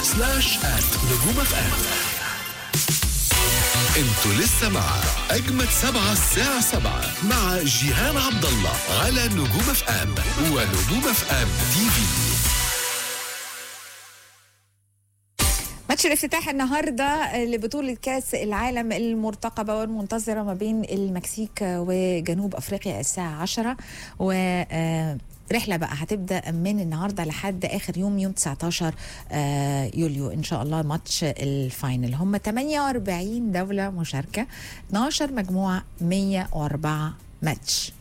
سلاش آت نجوم اف ام انتوا لسه مع اجمد سبعة الساعة سبعة مع جيهان عبد الله على نجوم اف ام ونجوم اف ام تي في ماتش الافتتاح النهارده لبطوله كاس العالم المرتقبه والمنتظره ما بين المكسيك وجنوب افريقيا الساعه 10 و آه، رحله بقى هتبدا من النهارده لحد اخر يوم يوم 19 آه، يوليو ان شاء الله ماتش الفاينل هم 48 دوله مشاركه 12 مجموعه 104 ماتش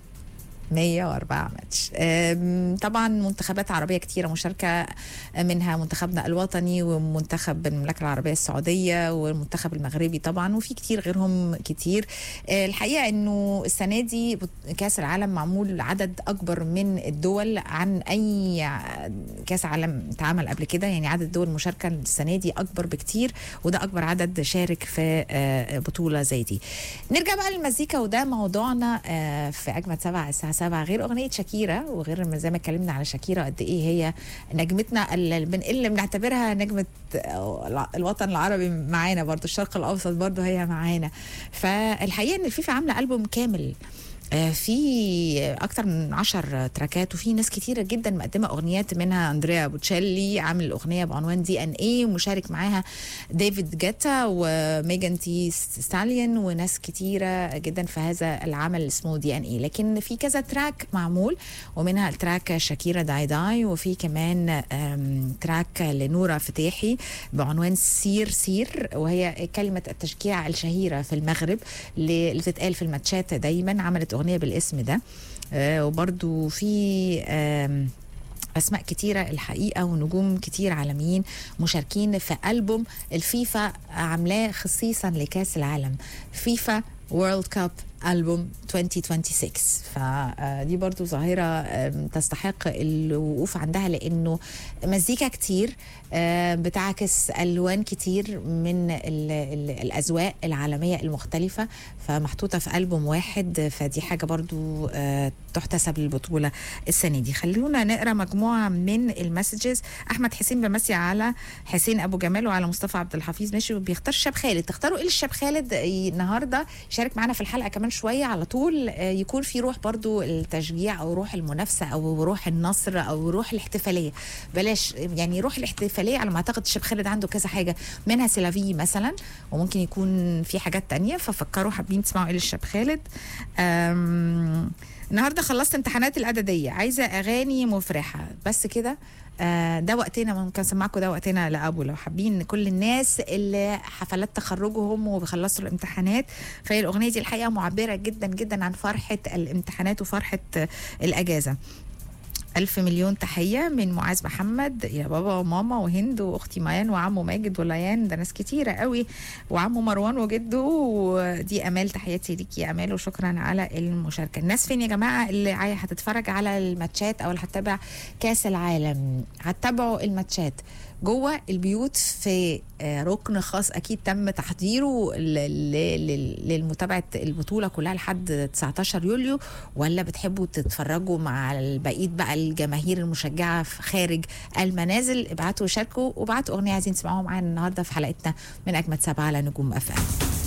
104 ماتش أم، طبعا منتخبات عربية كتيرة مشاركة منها منتخبنا الوطني ومنتخب المملكة العربية السعودية والمنتخب المغربي طبعا وفي كتير غيرهم كتير أه، الحقيقة انه السنة دي بط- كاس العالم معمول عدد اكبر من الدول عن اي ع- كاس عالم اتعمل قبل كده يعني عدد الدول المشاركة السنة دي اكبر بكتير وده اكبر عدد شارك في أه، بطولة زي دي نرجع بقى للمزيكا وده موضوعنا آه، في اجمد سبعة الساعه 7 غير اغنيه شاكيرا وغير ما زي ما اتكلمنا على شاكيرا قد ايه هي نجمتنا اللي بن- اللي بنعتبرها نجمه آه، الع- الوطن العربي معانا برضو الشرق الاوسط برضو هي معانا فالحقيقه ان الفيفا عامله البوم كامل آه، في اكتر من عشر تراكات وفي ناس كتيره جدا مقدمه اغنيات منها اندريا بوتشيلي عامل الاغنيه بعنوان دي ان اي ومشارك معاها ديفيد جيتا وميجان تي ستاليون وناس كتيره جدا في هذا العمل اسمه دي ان اي لكن في كذا تراك معمول ومنها التراك شاكيرا داي داي وفي كمان آم، تراك لنورا فتاحي بعنوان سير سير وهي كلمه التشجيع الشهيره في المغرب اللي اللي بتتقال في الماتشات دايما عملت اغنيه بالاسم ده آه، وبرضو في آم، اسماء كتيره الحقيقه ونجوم كتير عالميين مشاركين في البوم الفيفا عاملاه خصيصا لكاس العالم فيفا وورلد كاب البوم 2026 فدي برضو ظاهره آم، تستحق الوقوف عندها لانه مزيكا كتير آه، بتعكس الوان كتير من ال ال الاذواق العالميه المختلفه فمحطوطه في البوم واحد فدي حاجه برضو آه، تحتسب للبطوله السنه دي خلونا نقرا مجموعه من المسجز احمد حسين بمسي على حسين ابو جمال وعلى مصطفى عبد الحفيظ ماشي وبيختار الشاب خالد تختاروا ايه الشاب خالد ي- النهارده يشارك معانا في الحلقه كمان شويه على طول آه، يكون في روح برضو التشجيع او روح المنافسه او روح النصر او روح الاحتفاليه بلاش يعني روح الاحتفاليه على ما اعتقد الشاب خالد عنده كذا حاجه منها سيلافي مثلا وممكن يكون في حاجات تانية ففكروا حابين تسمعوا ايه للشاب خالد أم... النهارده خلصت امتحانات الاعداديه عايزه اغاني مفرحه بس كده آه، ده وقتنا ممكن اسمعكم ده وقتنا لابو لو حابين كل الناس اللي حفلات تخرجهم وبيخلصوا الامتحانات فهي الاغنيه دي الحقيقه معبره جدا جدا عن فرحه الامتحانات وفرحه آه، الاجازه ألف مليون تحية من معاذ محمد يا بابا وماما وهند وأختي ميان وعمو ماجد وليان ده ناس كتيرة قوي وعمو مروان وجده ودي أمال تحياتي ليكي يا أمال وشكرا على المشاركة الناس فين يا جماعة اللي عاي- هتتفرج على الماتشات أو اللي هتتابع كاس العالم هتتابعوا الماتشات جوه البيوت في آه، ركن خاص اكيد تم تحضيره ل- ل- ل- للمتابعه البطوله كلها لحد 19 يوليو ولا بتحبوا تتفرجوا مع بقيه بقى الجماهير المشجعه في خارج المنازل ابعتوا شاركوا وابعتوا اغنيه عايزين تسمعوها معانا النهارده في حلقتنا من اجمد سبعه على نجوم اف ام